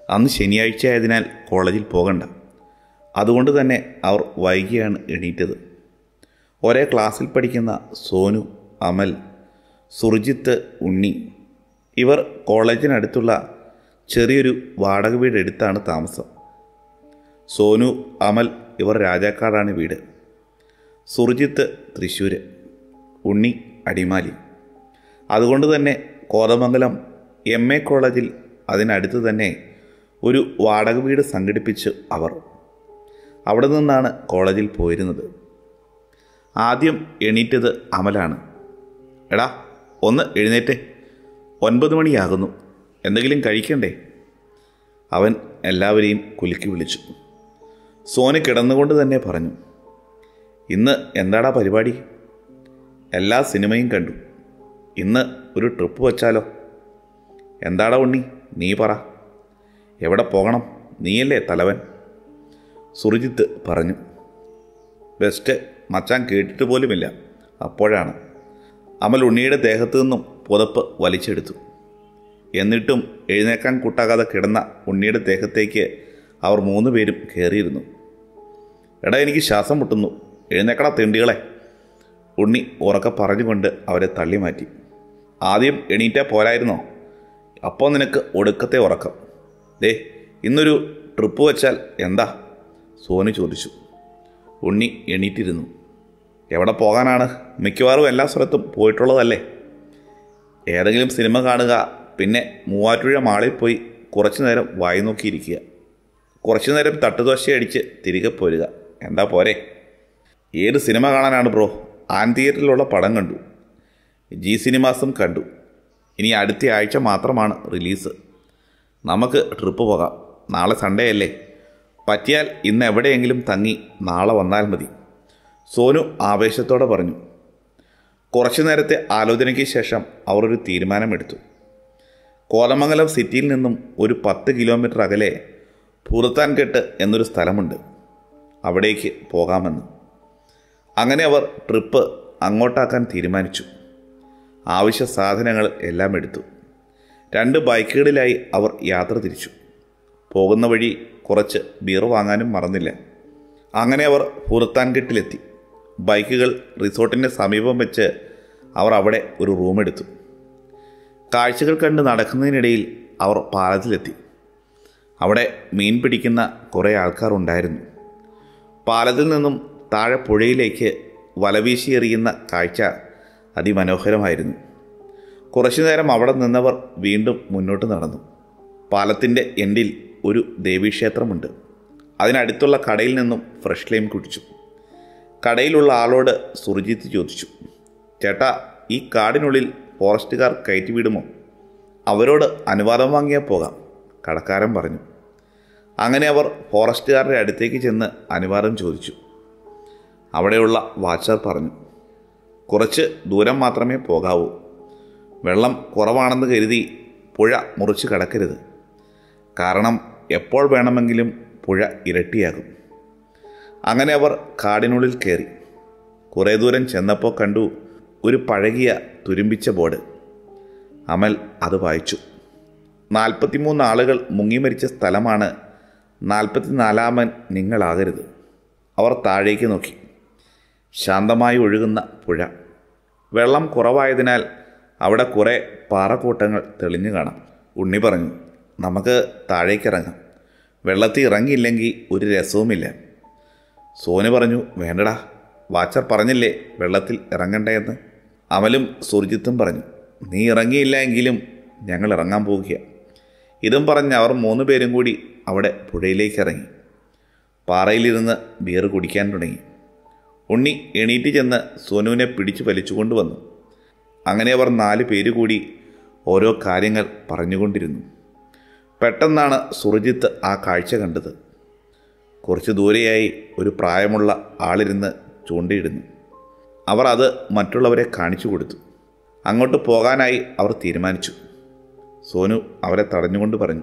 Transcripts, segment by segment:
അന്ന് ശനിയാഴ്ച ആയതിനാൽ കോളേജിൽ പോകണ്ട അതുകൊണ്ട് തന്നെ അവർ വൈകിയാണ് എണീറ്റത് ഒരേ ക്ലാസ്സിൽ പഠിക്കുന്ന സോനു അമൽ സുർജിത്ത് ഉണ്ണി ഇവർ കോളേജിനടുത്തുള്ള ചെറിയൊരു വാടക വീട് എടുത്താണ് താമസം സോനു അമൽ ഇവർ രാജാക്കാടാണ് വീട് സുർജിത്ത് തൃശ്ശൂർ ഉണ്ണി അടിമാലി അതുകൊണ്ട് തന്നെ കോതമംഗലം എം എ കോളേജിൽ അതിനടുത്ത് തന്നെ ഒരു വാടക വീട് സംഘടിപ്പിച്ച് അവർ അവിടെ നിന്നാണ് കോളേജിൽ പോയിരുന്നത് ആദ്യം എണീറ്റത് അമലാണ് എടാ ഒന്ന് എഴുന്നേറ്റേ ഒൻപത് മണിയാകുന്നു എന്തെങ്കിലും കഴിക്കണ്ടേ അവൻ എല്ലാവരെയും കുലുക്കി വിളിച്ചു സോന് കിടന്നുകൊണ്ട് തന്നെ പറഞ്ഞു ഇന്ന് എന്താടാ പരിപാടി എല്ലാ സിനിമയും കണ്ടു ഇന്ന് ഒരു ട്രിപ്പ് വച്ചാലോ എന്താടാ ഉണ്ണി നീ പറ എവിടെ പോകണം നീയല്ലേ തലവൻ സുർജിത്ത് പറഞ്ഞു ബെസ്റ്റ് മച്ചാൻ കേട്ടിട്ട് പോലുമില്ല അപ്പോഴാണ് അമൽ ഉണ്ണിയുടെ ദേഹത്തു നിന്നും പുതപ്പ് വലിച്ചെടുത്തു എന്നിട്ടും എഴുന്നേക്കാൻ കൂട്ടാകാതെ കിടന്ന ഉണ്ണിയുടെ ദേഹത്തേക്ക് അവർ മൂന്ന് പേരും കയറിയിരുന്നു എടാ എനിക്ക് ശ്വാസം മുട്ടുന്നു എഴുന്നേക്കടാ തെണ്ടികളെ ഉണ്ണി ഉറക്കെ പറഞ്ഞുകൊണ്ട് അവരെ തള്ളി മാറ്റി ആദ്യം എണീറ്റാ പോരായിരുന്നോ അപ്പോൾ നിനക്ക് ഒടുക്കത്തെ ഉറക്കം ദേ ഇന്നൊരു ട്രിപ്പ് വെച്ചാൽ എന്താ സോനു ചോദിച്ചു ഉണ്ണി എണീറ്റിരുന്നു എവിടെ പോകാനാണ് മിക്കവാറും എല്ലാ സ്ഥലത്തും പോയിട്ടുള്ളതല്ലേ ഏതെങ്കിലും സിനിമ കാണുക പിന്നെ മൂവാറ്റുപുഴ മാളിൽ പോയി കുറച്ചു നേരം വായി നോക്കിയിരിക്കുക കുറച്ചു നേരം തട്ടുദോശ അടിച്ച് തിരികെ പോരുക എന്താ പോരെ ഏത് സിനിമ കാണാനാണ് ബ്രോ ആൻ തിയേറ്ററിലുള്ള പടം കണ്ടു ജി സിനിമാസും കണ്ടു ഇനി അടുത്ത ആഴ്ച മാത്രമാണ് റിലീസ് നമുക്ക് ട്രിപ്പ് പോകാം നാളെ സൺഡേ അല്ലേ പറ്റിയാൽ ഇന്ന് എവിടെയെങ്കിലും തങ്ങി നാളെ വന്നാൽ മതി സോനു ആവേശത്തോടെ പറഞ്ഞു കുറച്ചു നേരത്തെ ആലോചനയ്ക്ക് ശേഷം അവർ ഒരു തീരുമാനമെടുത്തു കോതമംഗലം സിറ്റിയിൽ നിന്നും ഒരു പത്ത് കിലോമീറ്റർ അകലെ പൂർത്താൻകെട്ട് എന്നൊരു സ്ഥലമുണ്ട് അവിടേക്ക് പോകാമെന്ന് അങ്ങനെ അവർ ട്രിപ്പ് അങ്ങോട്ടാക്കാൻ തീരുമാനിച്ചു ആവശ്യ സാധനങ്ങൾ എല്ലാം എടുത്തു രണ്ട് ബൈക്കുകളിലായി അവർ യാത്ര തിരിച്ചു പോകുന്ന വഴി കുറച്ച് ബീർ വാങ്ങാനും മറന്നില്ല അങ്ങനെ അവർ പൂർത്താൻകെട്ടിലെത്തി ബൈക്കുകൾ റിസോർട്ടിൻ്റെ സമീപം വെച്ച് അവർ അവിടെ ഒരു റൂം എടുത്തു കാഴ്ചകൾ കണ്ട് നടക്കുന്നതിനിടയിൽ അവർ പാലത്തിലെത്തി അവിടെ മീൻ പിടിക്കുന്ന കുറേ ആൾക്കാർ ഉണ്ടായിരുന്നു പാലത്തിൽ നിന്നും താഴെ പുഴയിലേക്ക് വലവീശി എറിയുന്ന കാഴ്ച അതിമനോഹരമായിരുന്നു കുറച്ചു നേരം അവിടെ നിന്നവർ വീണ്ടും മുന്നോട്ട് നടന്നു പാലത്തിൻ്റെ എൻഡിൽ ഒരു ദേവീക്ഷേത്രമുണ്ട് അതിനടുത്തുള്ള കടയിൽ നിന്നും ഫ്രഷ് ലൈം കുടിച്ചു കടയിലുള്ള ആളോട് സുർജിത്ത് ചോദിച്ചു ചേട്ടാ ഈ കാടിനുള്ളിൽ ഫോറസ്റ്റുകാർ കയറ്റി വിടുമോ അവരോട് അനുവാദം വാങ്ങിയാൽ പോകാം കടക്കാരൻ പറഞ്ഞു അങ്ങനെ അവർ ഫോറസ്റ്റുകാരുടെ അടുത്തേക്ക് ചെന്ന് അനുവാദം ചോദിച്ചു അവിടെയുള്ള വാച്ചർ പറഞ്ഞു കുറച്ച് ദൂരം മാത്രമേ പോകാവൂ വെള്ളം കുറവാണെന്ന് കരുതി പുഴ മുറിച്ച് കടക്കരുത് കാരണം എപ്പോൾ വേണമെങ്കിലും പുഴ ഇരട്ടിയാകും അങ്ങനെ അവർ കാടിനുള്ളിൽ കയറി കുറേ ദൂരം ചെന്നപ്പോൾ കണ്ടു ഒരു പഴകിയ തുരുമ്പിച്ച ബോർഡ് അമൽ അത് വായിച്ചു നാൽപ്പത്തിമൂന്ന് ആളുകൾ മുങ്ങിമരിച്ച സ്ഥലമാണ് നാൽപ്പത്തിനാലാമൻ നിങ്ങളാകരുത് അവർ താഴേക്ക് നോക്കി ശാന്തമായി ഒഴുകുന്ന പുഴ വെള്ളം കുറവായതിനാൽ അവിടെ കുറേ പാറക്കൂട്ടങ്ങൾ തെളിഞ്ഞു കാണാം ഉണ്ണി പറഞ്ഞു നമുക്ക് താഴേക്കിറങ്ങാം വെള്ളത്തിൽ ഇറങ്ങിയില്ലെങ്കിൽ ഒരു രസവുമില്ല സോനു പറഞ്ഞു വേണ്ടടാ വാച്ചർ പറഞ്ഞില്ലേ വെള്ളത്തിൽ ഇറങ്ങണ്ടേ അമലും സുർജിത്തും പറഞ്ഞു നീ ഇറങ്ങിയില്ല എങ്കിലും ഞങ്ങൾ ഇറങ്ങാൻ പോകുക ഇതും പറഞ്ഞ് അവർ മൂന്ന് പേരും കൂടി അവിടെ പുഴയിലേക്ക് ഇറങ്ങി പാറയിലിരുന്ന് ബിയർ കുടിക്കാൻ തുടങ്ങി ഉണ്ണി എണീറ്റ് ചെന്ന് സോനുവിനെ പിടിച്ചു വലിച്ചുകൊണ്ട് വന്നു അങ്ങനെ അവർ നാല് പേര് കൂടി ഓരോ കാര്യങ്ങൾ പറഞ്ഞുകൊണ്ടിരുന്നു പെട്ടെന്നാണ് സുർജിത്ത് ആ കാഴ്ച കണ്ടത് കുറച്ച് ദൂരെയായി ഒരു പ്രായമുള്ള ആളിരുന്ന് ചൂണ്ടയിടുന്നു അവർ അത് മറ്റുള്ളവരെ കാണിച്ചു കൊടുത്തു അങ്ങോട്ട് പോകാനായി അവർ തീരുമാനിച്ചു സോനു അവരെ തടഞ്ഞുകൊണ്ട് പറഞ്ഞു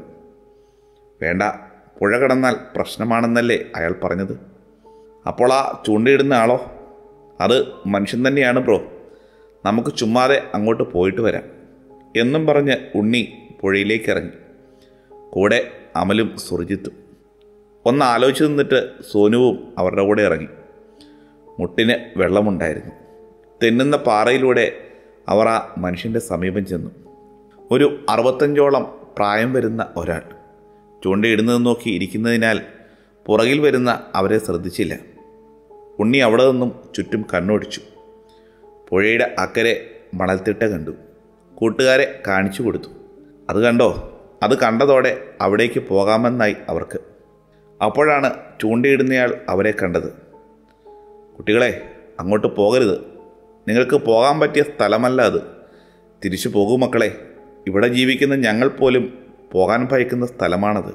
വേണ്ട പുഴ കടന്നാൽ പ്രശ്നമാണെന്നല്ലേ അയാൾ പറഞ്ഞത് അപ്പോൾ ആ ചൂണ്ടയിടുന്ന ആളോ അത് മനുഷ്യൻ തന്നെയാണ് ബ്രോ നമുക്ക് ചുമ്മാതെ അങ്ങോട്ട് പോയിട്ട് വരാം എന്നും പറഞ്ഞ് ഉണ്ണി പുഴയിലേക്ക് ഇറങ്ങി കൂടെ അമലും സുർജിത്തും ഒന്ന് ആലോചിച്ച് നിന്നിട്ട് സോനുവും അവരുടെ കൂടെ ഇറങ്ങി മുട്ടിന് വെള്ളമുണ്ടായിരുന്നു തെന്നുന്ന പാറയിലൂടെ അവർ ആ മനുഷ്യൻ്റെ സമീപം ചെന്നു ഒരു അറുപത്തഞ്ചോളം പ്രായം വരുന്ന ഒരാൾ ചൂണ്ടയിടുന്നത് നോക്കി ഇരിക്കുന്നതിനാൽ പുറകിൽ വരുന്ന അവരെ ശ്രദ്ധിച്ചില്ല ഉണ്ണി അവിടെ നിന്നും ചുറ്റും കണ്ണോടിച്ചു പുഴയുടെ അക്കരെ മണൽത്തിട്ട കണ്ടു കൂട്ടുകാരെ കാണിച്ചു കൊടുത്തു അത് കണ്ടോ അത് കണ്ടതോടെ അവിടേക്ക് പോകാമെന്നായി അവർക്ക് അപ്പോഴാണ് ചൂണ്ടയിടുന്നയാൾ അവരെ കണ്ടത് കുട്ടികളെ അങ്ങോട്ട് പോകരുത് നിങ്ങൾക്ക് പോകാൻ പറ്റിയ സ്ഥലമല്ല അത് തിരിച്ചു പോകൂ മക്കളെ ഇവിടെ ജീവിക്കുന്ന ഞങ്ങൾ പോലും പോകാൻ ഭയക്കുന്ന സ്ഥലമാണത്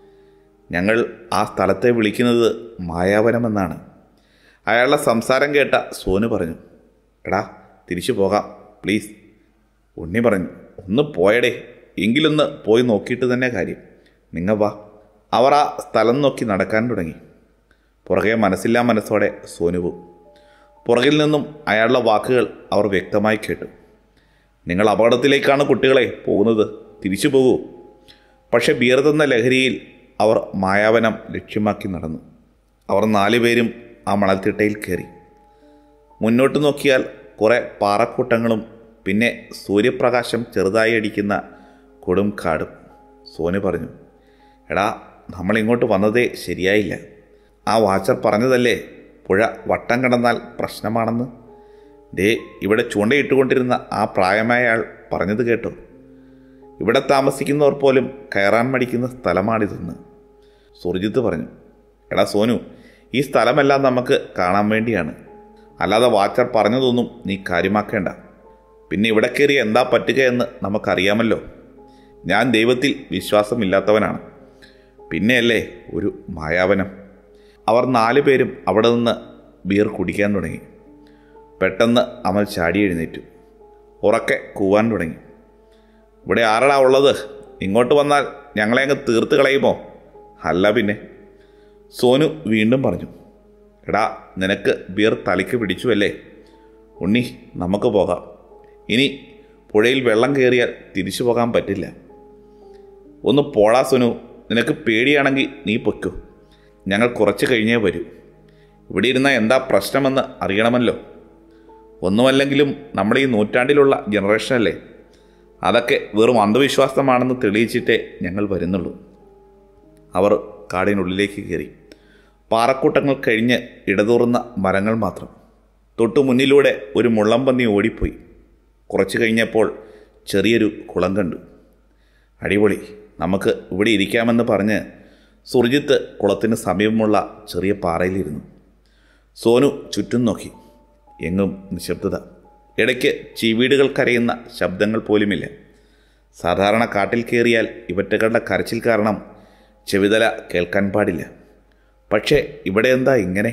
ഞങ്ങൾ ആ സ്ഥലത്തെ വിളിക്കുന്നത് മായാവനമെന്നാണ് അയാളുടെ സംസാരം കേട്ട സോനു പറഞ്ഞു എടാ തിരിച്ചു പോകാം പ്ലീസ് ഉണ്ണി പറഞ്ഞു ഒന്ന് പോയടേ എങ്കിലൊന്ന് പോയി നോക്കിയിട്ട് തന്നെ കാര്യം നിങ്ങൾ വാ അവർ ആ സ്ഥലം നോക്കി നടക്കാൻ തുടങ്ങി പുറകെ മനസ്സില്ലാ മനസ്സോടെ സോനുവും പുറകിൽ നിന്നും അയാളുടെ വാക്കുകൾ അവർ വ്യക്തമായി കേട്ടു നിങ്ങൾ അപകടത്തിലേക്കാണ് കുട്ടികളെ പോകുന്നത് തിരിച്ചു പോകൂ പക്ഷെ ബിയർ തന്ന ലഹരിയിൽ അവർ മായാവനം ലക്ഷ്യമാക്കി നടന്നു അവർ നാലുപേരും ആ മണൽത്തിട്ടയിൽ കയറി മുന്നോട്ട് നോക്കിയാൽ കുറേ പാറക്കൂട്ടങ്ങളും പിന്നെ സൂര്യപ്രകാശം ചെറുതായി അടിക്കുന്ന കൊടും കാടും സോനു പറഞ്ഞു എടാ നമ്മൾ ഇങ്ങോട്ട് വന്നതേ ശരിയായില്ല ആ വാച്ചർ പറഞ്ഞതല്ലേ പുഴ വട്ടം കിടന്നാൽ പ്രശ്നമാണെന്ന് ദേ ഇവിടെ ചൂണ്ടയിട്ടുകൊണ്ടിരുന്ന ആ പ്രായമായ ആൾ പറഞ്ഞത് കേട്ടോ ഇവിടെ താമസിക്കുന്നവർ പോലും കയറാൻ മടിക്കുന്ന സ്ഥലമാണിതെന്ന് സുർജിത്ത് പറഞ്ഞു എടാ സോനു ഈ സ്ഥലമെല്ലാം നമുക്ക് കാണാൻ വേണ്ടിയാണ് അല്ലാതെ വാച്ചർ പറഞ്ഞതൊന്നും നീ കാര്യമാക്കേണ്ട പിന്നെ ഇവിടെ കയറി എന്താ പറ്റുക എന്ന് നമുക്കറിയാമല്ലോ ഞാൻ ദൈവത്തിൽ വിശ്വാസമില്ലാത്തവനാണ് പിന്നെയല്ലേ ഒരു മായാവനം അവർ നാലു പേരും അവിടെ നിന്ന് ബിയർ കുടിക്കാൻ തുടങ്ങി പെട്ടെന്ന് അമൽ ചാടി എഴുന്നേറ്റു ഉറക്കെ കൂവാൻ തുടങ്ങി ഇവിടെ ആരടാ ഉള്ളത് ഇങ്ങോട്ട് വന്നാൽ ഞങ്ങളെ അങ്ങ് തീർത്ത് കളയുമോ അല്ല പിന്നെ സോനു വീണ്ടും പറഞ്ഞു എടാ നിനക്ക് ബിയർ തലയ്ക്ക് പിടിച്ചു അല്ലേ ഉണ്ണി നമുക്ക് പോകാം ഇനി പുഴയിൽ വെള്ളം കയറിയാൽ തിരിച്ചു പോകാൻ പറ്റില്ല ഒന്ന് പോടാ സുനു നിനക്ക് പേടിയാണെങ്കിൽ നീ പൊയ്ക്കോ ഞങ്ങൾ കുറച്ച് കഴിഞ്ഞേ വരൂ ഇവിടെ ഇരുന്ന എന്താ പ്രശ്നമെന്ന് അറിയണമല്ലോ ഒന്നുമല്ലെങ്കിലും നമ്മുടെ ഈ നൂറ്റാണ്ടിലുള്ള ജനറേഷനല്ലേ അതൊക്കെ വെറും അന്ധവിശ്വാസമാണെന്ന് തെളിയിച്ചിട്ടേ ഞങ്ങൾ വരുന്നുള്ളൂ അവർ കാടിനുള്ളിലേക്ക് കയറി പാറക്കൂട്ടങ്ങൾ കഴിഞ്ഞ് ഇടതൂർന്ന മരങ്ങൾ മാത്രം തൊട്ടു മുന്നിലൂടെ ഒരു മുള്ളംപന്നി ഓടിപ്പോയി കുറച്ച് കഴിഞ്ഞപ്പോൾ ചെറിയൊരു കുളം കണ്ടു അടിപൊളി നമുക്ക് ഇവിടെ ഇരിക്കാമെന്ന് പറഞ്ഞ് സുർജിത്ത് കുളത്തിന് സമീപമുള്ള ചെറിയ പാറയിലിരുന്നു സോനു ചുറ്റും നോക്കി എങ്ങും നിശബ്ദത ഇടയ്ക്ക് ചീവീടുകൾ കരയുന്ന ശബ്ദങ്ങൾ പോലുമില്ല സാധാരണ കാട്ടിൽ കയറിയാൽ ഇവറ്റകളുടെ കരച്ചിൽ കാരണം ചെവിതല കേൾക്കാൻ പാടില്ല പക്ഷേ ഇവിടെ എന്താ ഇങ്ങനെ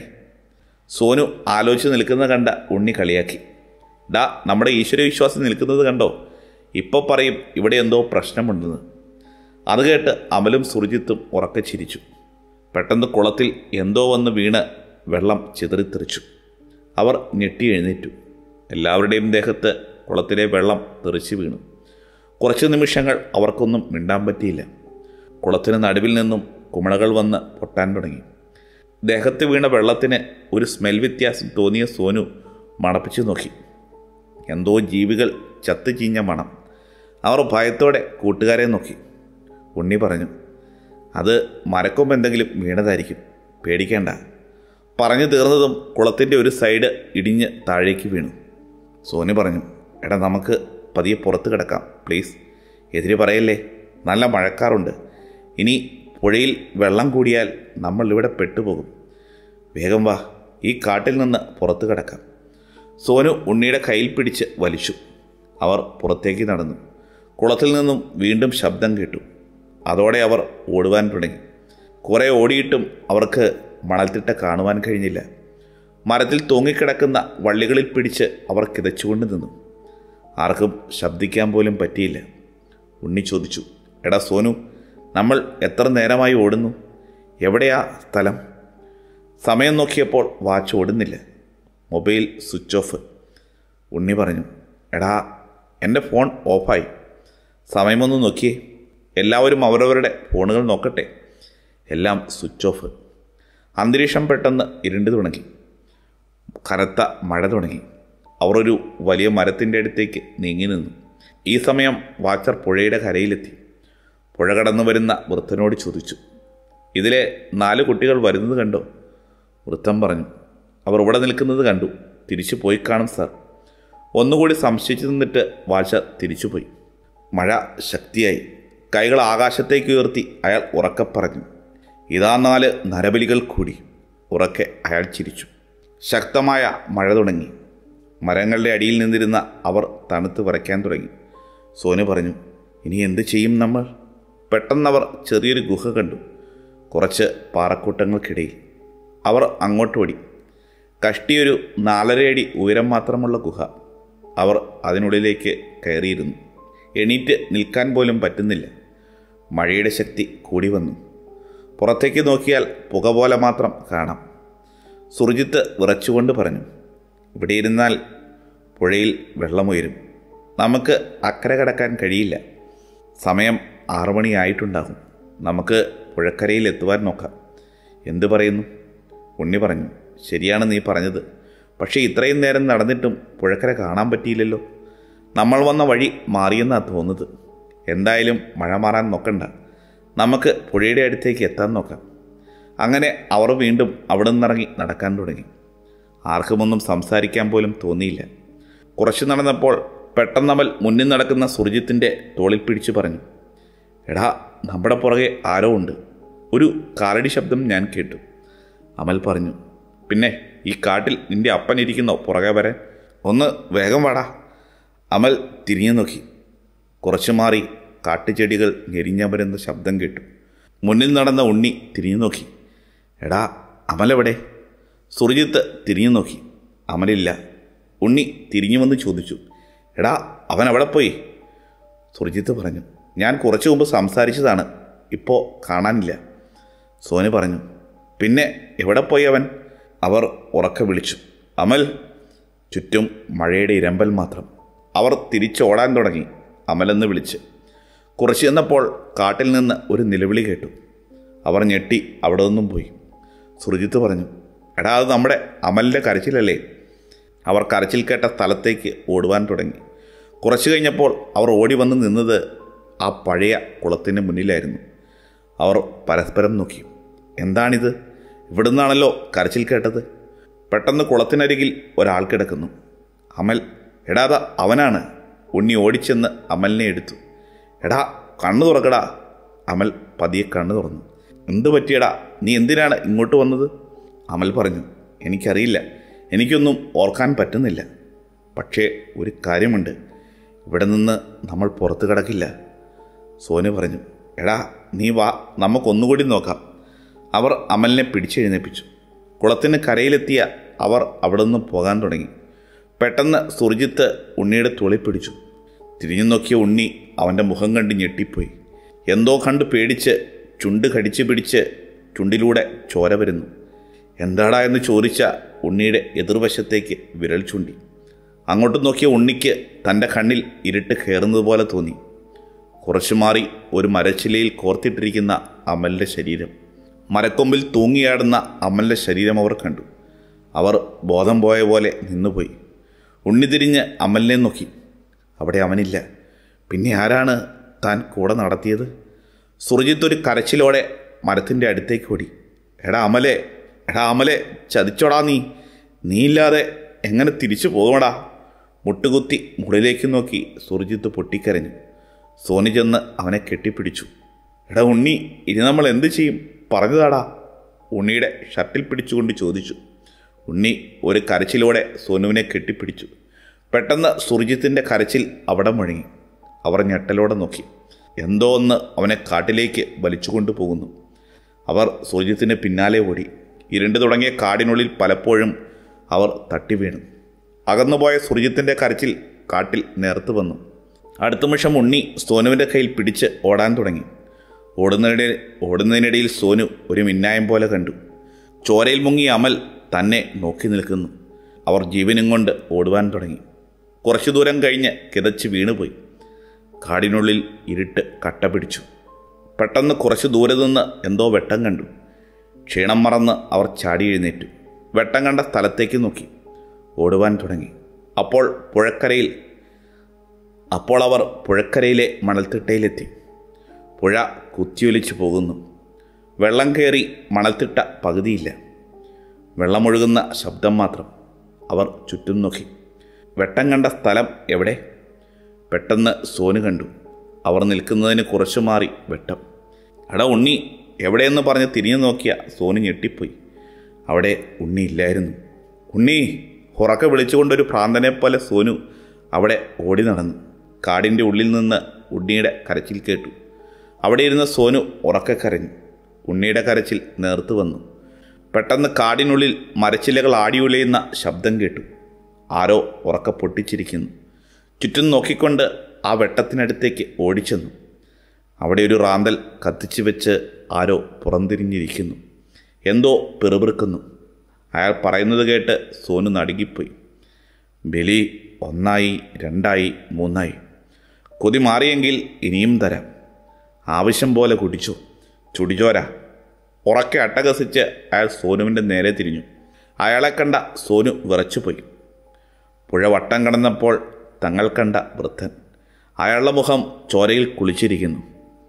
സോനു ആലോചിച്ച് നിൽക്കുന്നത് കണ്ട ഉണ്ണി കളിയാക്കി ഡാ നമ്മുടെ ഈശ്വരവിശ്വാസം നിൽക്കുന്നത് കണ്ടോ ഇപ്പോൾ പറയും ഇവിടെ എന്തോ പ്രശ്നമുണ്ടെന്ന് അത് കേട്ട് അമലും സുർജിത്തും ഉറക്കെ ചിരിച്ചു പെട്ടെന്ന് കുളത്തിൽ എന്തോ വന്ന് വീണ് വെള്ളം ചിതറിത്തെറിച്ചു അവർ ഞെട്ടി എഴുന്നേറ്റു എല്ലാവരുടെയും ദേഹത്ത് കുളത്തിലെ വെള്ളം തെറിച്ചു വീണു കുറച്ച് നിമിഷങ്ങൾ അവർക്കൊന്നും മിണ്ടാൻ പറ്റിയില്ല കുളത്തിന് നടുവിൽ നിന്നും കുമിളകൾ വന്ന് പൊട്ടാൻ തുടങ്ങി ദേഹത്ത് വീണ വെള്ളത്തിന് ഒരു സ്മെൽ വ്യത്യാസം തോന്നിയ സോനു മണപ്പിച്ചു നോക്കി എന്തോ ജീവികൾ ചത്തു ചീഞ്ഞ മണം അവർ ഭയത്തോടെ കൂട്ടുകാരെ നോക്കി ഉണ്ണി പറഞ്ഞു അത് മരക്കൊമ്പ് എന്തെങ്കിലും വീണതായിരിക്കും പേടിക്കേണ്ട പറഞ്ഞു തീർന്നതും കുളത്തിൻ്റെ ഒരു സൈഡ് ഇടിഞ്ഞ് താഴേക്ക് വീണു സോനി പറഞ്ഞു എടാ നമുക്ക് പതിയെ പുറത്ത് കിടക്കാം പ്ലീസ് എതിര് പറയല്ലേ നല്ല മഴക്കാറുണ്ട് ഇനി പുഴയിൽ വെള്ളം കൂടിയാൽ നമ്മൾ ഇവിടെ പെട്ടുപോകും വേഗം വാ ഈ കാട്ടിൽ നിന്ന് പുറത്ത് കിടക്കാം സോനു ഉണ്ണിയുടെ കയ്യിൽ പിടിച്ച് വലിച്ചു അവർ പുറത്തേക്ക് നടന്നു കുളത്തിൽ നിന്നും വീണ്ടും ശബ്ദം കേട്ടു അതോടെ അവർ ഓടുവാൻ തുടങ്ങി കുറേ ഓടിയിട്ടും അവർക്ക് മണൽത്തിട്ട കാണുവാൻ കഴിഞ്ഞില്ല മരത്തിൽ തൂങ്ങിക്കിടക്കുന്ന വള്ളികളിൽ പിടിച്ച് അവർ കിതച്ചുകൊണ്ട് നിന്നു ആർക്കും ശബ്ദിക്കാൻ പോലും പറ്റിയില്ല ഉണ്ണി ചോദിച്ചു എടാ സോനു നമ്മൾ എത്ര നേരമായി ഓടുന്നു എവിടെയാ സ്ഥലം സമയം നോക്കിയപ്പോൾ വാച്ച് ഓടുന്നില്ല മൊബൈൽ സ്വിച്ച് ഓഫ് ഉണ്ണി പറഞ്ഞു എടാ എൻ്റെ ഫോൺ ഓഫായി സമയമൊന്ന് നോക്കിയേ എല്ലാവരും അവരവരുടെ ഫോണുകൾ നോക്കട്ടെ എല്ലാം സ്വിച്ച് ഓഫ് അന്തരീക്ഷം പെട്ടെന്ന് ഇരുണ്ട് തുടങ്ങി കനത്ത മഴ തുടങ്ങി അവർ ഒരു വലിയ മരത്തിൻ്റെ അടുത്തേക്ക് നീങ്ങി നിന്നു ഈ സമയം വാച്ചർ പുഴയുടെ കരയിലെത്തി പുഴ കടന്നു വരുന്ന വൃദ്ധനോട് ചോദിച്ചു ഇതിലെ നാല് കുട്ടികൾ വരുന്നത് കണ്ടോ വൃദ്ധൻ പറഞ്ഞു അവർ ഇവിടെ നിൽക്കുന്നത് കണ്ടു തിരിച്ചു പോയി കാണും സാർ ഒന്നുകൂടി സംശയിച്ചു നിന്നിട്ട് വാച്ചർ തിരിച്ചുപോയി മഴ ശക്തിയായി കൈകൾ ആകാശത്തേക്ക് ഉയർത്തി അയാൾ ഉറക്കെ പറഞ്ഞു ഇതാ നാല് നരബലികൾ കൂടി ഉറക്കെ അയാൾ ചിരിച്ചു ശക്തമായ മഴ തുടങ്ങി മരങ്ങളുടെ അടിയിൽ നിന്നിരുന്ന അവർ തണുത്ത് വിറയ്ക്കാൻ തുടങ്ങി സോനു പറഞ്ഞു ഇനി എന്ത് ചെയ്യും നമ്മൾ പെട്ടെന്നവർ ചെറിയൊരു ഗുഹ കണ്ടു കുറച്ച് പാറക്കൂട്ടങ്ങൾക്കിടയിൽ അവർ അങ്ങോട്ട് ഓടി കഷ്ടിയൊരു നാലരയടി ഉയരം മാത്രമുള്ള ഗുഹ അവർ അതിനുള്ളിലേക്ക് കയറിയിരുന്നു എണീറ്റ് നിൽക്കാൻ പോലും പറ്റുന്നില്ല മഴയുടെ ശക്തി കൂടി വന്നു പുറത്തേക്ക് നോക്കിയാൽ പുക പോലെ മാത്രം കാണാം സുർജിത്ത് വിറച്ചുകൊണ്ട് പറഞ്ഞു ഇവിടെ ഇരുന്നാൽ പുഴയിൽ വെള്ളമുയരും നമുക്ക് അക്കരെ കടക്കാൻ കഴിയില്ല സമയം ആറു മണിയായിട്ടുണ്ടാകും നമുക്ക് പുഴക്കരയിൽ എത്തുവാൻ നോക്കാം എന്തു പറയുന്നു ഉണ്ണി പറഞ്ഞു ശരിയാണ് നീ പറഞ്ഞത് പക്ഷേ ഇത്രയും നേരം നടന്നിട്ടും പുഴക്കര കാണാൻ പറ്റിയില്ലല്ലോ നമ്മൾ വന്ന വഴി മാറിയെന്നാണ് തോന്നുന്നത് എന്തായാലും മഴ മാറാൻ നോക്കണ്ട നമുക്ക് പുഴയുടെ അടുത്തേക്ക് എത്താൻ നോക്കാം അങ്ങനെ അവർ വീണ്ടും അവിടെ നിന്നിറങ്ങി നടക്കാൻ തുടങ്ങി ആർക്കുമൊന്നും സംസാരിക്കാൻ പോലും തോന്നിയില്ല കുറച്ച് നടന്നപ്പോൾ പെട്ടെന്നവൽ മുന്നിൽ നടക്കുന്ന സുർജിത്തിൻ്റെ തോളിൽ പിടിച്ചു പറഞ്ഞു എടാ നമ്മുടെ പുറകെ ആരോ ഉണ്ട് ഒരു കാലടി ശബ്ദം ഞാൻ കേട്ടു അമൽ പറഞ്ഞു പിന്നെ ഈ കാട്ടിൽ നിന്റെ അപ്പൻ ഇരിക്കുന്നോ പുറകെ വരാൻ ഒന്ന് വേഗം വാടാ അമൽ തിരിഞ്ഞു നോക്കി കുറച്ചു മാറി കാട്ടുചെടികൾ ഞെരിഞ്ഞമരുന്ന ശബ്ദം കേട്ടു മുന്നിൽ നടന്ന ഉണ്ണി തിരിഞ്ഞു നോക്കി എടാ അമലെവിടെ സുർജിത്ത് തിരിഞ്ഞു നോക്കി അമലില്ല ഉണ്ണി തിരിഞ്ഞു വന്ന് ചോദിച്ചു എടാ അവൻ അവിടെ പോയി സുർജിത്ത് പറഞ്ഞു ഞാൻ കുറച്ചു മുമ്പ് സംസാരിച്ചതാണ് ഇപ്പോൾ കാണാനില്ല സോനു പറഞ്ഞു പിന്നെ എവിടെ പോയി അവൻ അവർ ഉറക്കെ വിളിച്ചു അമൽ ചുറ്റും മഴയുടെ ഇരമ്പൽ മാത്രം അവർ തിരിച്ചോടാൻ തുടങ്ങി അമലെന്ന് വിളിച്ച് കുറച്ച് ചെന്നപ്പോൾ കാട്ടിൽ നിന്ന് ഒരു നിലവിളി കേട്ടു അവർ ഞെട്ടി അവിടെ നിന്നും പോയി സുർജിത്ത് പറഞ്ഞു എടാ അത് നമ്മുടെ അമലിൻ്റെ കരച്ചിലല്ലേ അവർ കരച്ചിൽ കേട്ട സ്ഥലത്തേക്ക് ഓടുവാൻ തുടങ്ങി കുറച്ചു കഴിഞ്ഞപ്പോൾ അവർ ഓടി വന്ന് നിന്നത് ആ പഴയ കുളത്തിന് മുന്നിലായിരുന്നു അവർ പരസ്പരം നോക്കി എന്താണിത് ഇവിടുന്നാണല്ലോ കരച്ചിൽ കേട്ടത് പെട്ടെന്ന് കുളത്തിനരികിൽ ഒരാൾ കിടക്കുന്നു അമൽ എടാ ദാ അവനാണ് ഉണ്ണി ഓടിച്ചെന്ന് അമലിനെ എടുത്തു എടാ കണ്ണു തുറക്കടാ അമൽ പതിയെ കണ്ണു തുറന്നു എന്തു പറ്റിയടാ നീ എന്തിനാണ് ഇങ്ങോട്ട് വന്നത് അമൽ പറഞ്ഞു എനിക്കറിയില്ല എനിക്കൊന്നും ഓർക്കാൻ പറ്റുന്നില്ല പക്ഷേ ഒരു കാര്യമുണ്ട് ഇവിടെ നിന്ന് നമ്മൾ പുറത്ത് കിടക്കില്ല സോനു പറഞ്ഞു എടാ നീ വാ നമുക്കൊന്നുകൂടി നോക്കാം അവർ അമലിനെ പിടിച്ചെഴുന്നേപ്പിച്ചു കുളത്തിന് കരയിലെത്തിയ അവർ അവിടെ നിന്ന് പോകാൻ തുടങ്ങി പെട്ടെന്ന് സുർജിത്ത് ഉണ്ണിയുടെ തുളി പിടിച്ചു തിരിഞ്ഞു നോക്കിയ ഉണ്ണി അവൻ്റെ മുഖം കണ്ട് ഞെട്ടിപ്പോയി എന്തോ കണ്ട് പേടിച്ച് ചുണ്ട് കടിച്ചു പിടിച്ച് ചുണ്ടിലൂടെ ചോര വരുന്നു എന്താടാ എന്ന് ചോദിച്ച ഉണ്ണിയുടെ എതിർവശത്തേക്ക് വിരൽ ചൂണ്ടി അങ്ങോട്ട് നോക്കിയ ഉണ്ണിക്ക് തൻ്റെ കണ്ണിൽ ഇരുട്ട് കയറുന്നത് പോലെ തോന്നി കുറച്ചു മാറി ഒരു മരച്ചിലയിൽ കോർത്തിട്ടിരിക്കുന്ന അമലിൻ്റെ ശരീരം മരക്കൊമ്പിൽ തൂങ്ങിയാടുന്ന അമലിൻ്റെ ശരീരം അവർ കണ്ടു അവർ ബോധം പോയ പോലെ നിന്നുപോയി ഉണ്ണി തിരിഞ്ഞ് അമലിനെ നോക്കി അവിടെ അവനില്ല പിന്നെ ആരാണ് താൻ കൂടെ നടത്തിയത് സുർജിത്ത് ഒരു കരച്ചിലോടെ മരത്തിൻ്റെ അടുത്തേക്ക് ഓടി എടാ അമലെ എടാ അമലെ ചതിച്ചോടാ നീ നീ ഇല്ലാതെ എങ്ങനെ തിരിച്ചു പോകണടാ മുട്ടുകുത്തി മുകളിലേക്ക് നോക്കി സുർജിത്ത് പൊട്ടിക്കരഞ്ഞു സോനി ചെന്ന് അവനെ കെട്ടിപ്പിടിച്ചു എടാ ഉണ്ണി ഇനി നമ്മൾ എന്ത് ചെയ്യും പറഞ്ഞതാടാ ഉണ്ണിയുടെ ഷർട്ടിൽ പിടിച്ചുകൊണ്ട് ചോദിച്ചു ഉണ്ണി ഒരു കരച്ചിലോടെ സോനുവിനെ കെട്ടിപ്പിടിച്ചു പെട്ടെന്ന് സുർജിത്തിൻ്റെ കരച്ചിൽ അവിടെ മുഴങ്ങി അവർ ഞെട്ടലോടെ നോക്കി എന്തോ ഒന്ന് അവനെ കാട്ടിലേക്ക് വലിച്ചുകൊണ്ടു പോകുന്നു അവർ സുർജിത്തിന് പിന്നാലെ ഓടി ഇരുണ്ട് തുടങ്ങിയ കാടിനുള്ളിൽ പലപ്പോഴും അവർ തട്ടി വീണു അകന്നുപോയ സുർജിത്തിൻ്റെ കരച്ചിൽ കാട്ടിൽ നേർത്തു വന്നു അടുത്ത നിമിഷം ഉണ്ണി സോനുവിൻ്റെ കയ്യിൽ പിടിച്ച് ഓടാൻ തുടങ്ങി ഓടുന്നതിനിടെ ഓടുന്നതിനിടയിൽ സോനു ഒരു മിന്നായം പോലെ കണ്ടു ചോരയിൽ മുങ്ങിയ അമൽ തന്നെ നോക്കി നിൽക്കുന്നു അവർ ജീവനും കൊണ്ട് ഓടുവാൻ തുടങ്ങി കുറച്ചു ദൂരം കഴിഞ്ഞ് കിതച്ച് വീണുപോയി കാടിനുള്ളിൽ ഇരുട്ട് കട്ട പിടിച്ചു പെട്ടെന്ന് കുറച്ച് ദൂരെ നിന്ന് എന്തോ വെട്ടം കണ്ടു ക്ഷീണം മറന്ന് അവർ ചാടി എഴുന്നേറ്റു വെട്ടം കണ്ട സ്ഥലത്തേക്ക് നോക്കി ഓടുവാൻ തുടങ്ങി അപ്പോൾ പുഴക്കരയിൽ അപ്പോൾ അവർ പുഴക്കരയിലെ മണൽത്തിട്ടയിലെത്തി പുഴ കുത്തിയൊലിച്ചു പോകുന്നു വെള്ളം കയറി മണൽത്തിട്ട പകുതിയില്ല വെള്ളമൊഴുകുന്ന ശബ്ദം മാത്രം അവർ ചുറ്റും നോക്കി വെട്ടം കണ്ട സ്ഥലം എവിടെ പെട്ടെന്ന് സോനു കണ്ടു അവർ നിൽക്കുന്നതിന് കുറച്ചു മാറി വെട്ടം എടാ ഉണ്ണി എവിടെയെന്ന് പറഞ്ഞ് തിരിഞ്ഞു നോക്കിയ സോനു ഞെട്ടിപ്പോയി അവിടെ ഉണ്ണി ഇല്ലായിരുന്നു ഉണ്ണി ഉറക്ക വിളിച്ചുകൊണ്ടൊരു ഭ്രാന്തനെ പോലെ സോനു അവിടെ ഓടി നടന്നു കാടിൻ്റെ ഉള്ളിൽ നിന്ന് ഉണ്ണിയുടെ കരച്ചിൽ കേട്ടു അവിടെ ഇരുന്ന സോനു ഉറക്കെ കരഞ്ഞു ഉണ്ണിയുടെ കരച്ചിൽ നേർത്തു വന്നു പെട്ടെന്ന് കാടിനുള്ളിൽ മരച്ചില്ലകൾ ആടിയുലയുന്ന ശബ്ദം കേട്ടു ആരോ ഉറക്ക പൊട്ടിച്ചിരിക്കുന്നു ചുറ്റും നോക്കിക്കൊണ്ട് ആ വെട്ടത്തിനടുത്തേക്ക് ഓടിച്ചെന്നു അവിടെ ഒരു റാന്തൽ കത്തിച്ചു വെച്ച് ആരോ പുറംതിരിഞ്ഞിരിക്കുന്നു എന്തോ പിറുപിറുക്കുന്നു അയാൾ പറയുന്നത് കേട്ട് സോനു നടുങ്ങിപ്പോയി ബലി ഒന്നായി രണ്ടായി മൂന്നായി കൊതി മാറിയെങ്കിൽ ഇനിയും തരാം ആവശ്യം പോലെ കുടിച്ചു ചുടിചോര ഉറക്കെ അട്ടകസിച്ച് അയാൾ സോനുവിൻ്റെ നേരെ തിരിഞ്ഞു അയാളെ കണ്ട സോനു വിറച്ചുപോയി പുഴ വട്ടം കടന്നപ്പോൾ തങ്ങൾ കണ്ട വൃദ്ധൻ അയാളുടെ മുഖം ചോരയിൽ കുളിച്ചിരിക്കുന്നു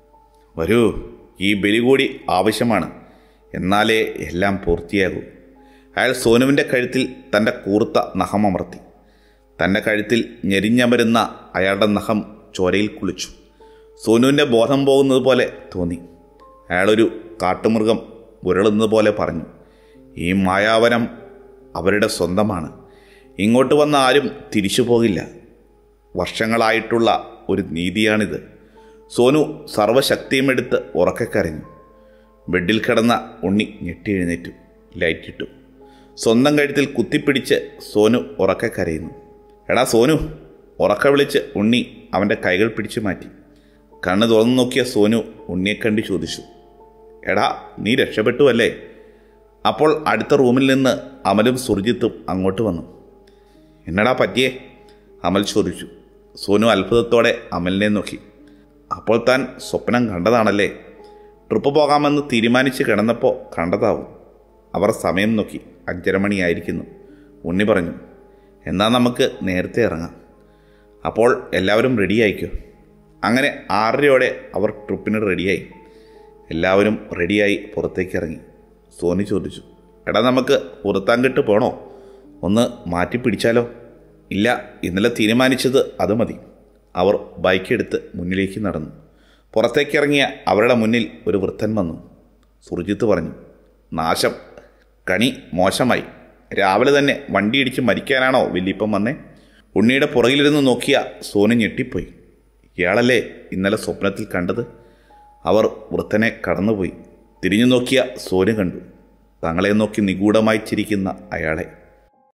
വരൂ ഈ ബലി കൂടി ആവശ്യമാണ് എന്നാലേ എല്ലാം പൂർത്തിയാകൂ അയാൾ സോനുവിൻ്റെ കഴുത്തിൽ തൻ്റെ കൂർത്ത നഖമമർത്തി തൻ്റെ കഴുത്തിൽ ഞെരിഞ്ഞമരുന്ന അയാളുടെ നഖം ചോരയിൽ കുളിച്ചു സോനുവിൻ്റെ ബോധം പോകുന്നത് പോലെ തോന്നി അയാളൊരു കാട്ടുമൃഗം ഉരുളുന്നത് പോലെ പറഞ്ഞു ഈ മായാവനം അവരുടെ സ്വന്തമാണ് ഇങ്ങോട്ട് വന്ന ആരും തിരിച്ചു പോകില്ല വർഷങ്ങളായിട്ടുള്ള ഒരു നീതിയാണിത് സോനു സർവശക്തിയും എടുത്ത് ഉറക്കെ കരഞ്ഞു ബെഡിൽ കിടന്ന ഉണ്ണി ഞെട്ടി എഴുന്നേറ്റു ലൈറ്റിട്ടു സ്വന്തം കഴുത്തിൽ കുത്തിപ്പിടിച്ച് സോനു ഉറക്കെ കരയുന്നു എടാ സോനു ഉറക്ക വിളിച്ച് ഉണ്ണി അവൻ്റെ കൈകൾ പിടിച്ചു മാറ്റി കണ്ണ് തുറന്നു നോക്കിയ സോനു ഉണ്ണിയെ കണ്ട് ചോദിച്ചു എടാ നീ രക്ഷപ്പെട്ടു അല്ലേ അപ്പോൾ അടുത്ത റൂമിൽ നിന്ന് അമലും സുർജിത്തും അങ്ങോട്ട് വന്നു എന്നടാ പറ്റിയേ അമൽ ചോദിച്ചു സോനു അത്ഭുതത്തോടെ അമലിനെ നോക്കി അപ്പോൾ താൻ സ്വപ്നം കണ്ടതാണല്ലേ ട്രിപ്പ് പോകാമെന്ന് തീരുമാനിച്ച് കിടന്നപ്പോൾ കണ്ടതാവും അവർ സമയം നോക്കി അഞ്ചര മണിയായിരിക്കുന്നു ഉണ്ണി പറഞ്ഞു എന്നാൽ നമുക്ക് നേരത്തെ ഇറങ്ങാം അപ്പോൾ എല്ലാവരും റെഡിയായിക്കോ അങ്ങനെ ആറരയോടെ അവർ ട്രിപ്പിന് റെഡിയായി എല്ലാവരും റെഡിയായി പുറത്തേക്ക് ഇറങ്ങി സോനി ചോദിച്ചു എടാ നമുക്ക് പുറത്താങ്കിട്ട് പോണോ ഒന്ന് മാറ്റി പിടിച്ചാലോ ഇല്ല ഇന്നലെ തീരുമാനിച്ചത് അത് മതി അവർ ബൈക്കെടുത്ത് മുന്നിലേക്ക് നടന്നു പുറത്തേക്കിറങ്ങിയ അവരുടെ മുന്നിൽ ഒരു വൃദ്ധൻ വന്നു സുർജിത്ത് പറഞ്ഞു നാശം കണി മോശമായി രാവിലെ തന്നെ വണ്ടിയിടിച്ച് മരിക്കാനാണോ വല്യപ്പം വന്നേ ഉണ്ണിയുടെ പുറകിലിരുന്ന് നോക്കിയ സോനു ഞെട്ടിപ്പോയി ഇയാളല്ലേ ഇന്നലെ സ്വപ്നത്തിൽ കണ്ടത് അവർ വൃദ്ധനെ കടന്നുപോയി തിരിഞ്ഞു നോക്കിയ സോനു കണ്ടു തങ്ങളെ നോക്കി നിഗൂഢമായി ചിരിക്കുന്ന അയാളെ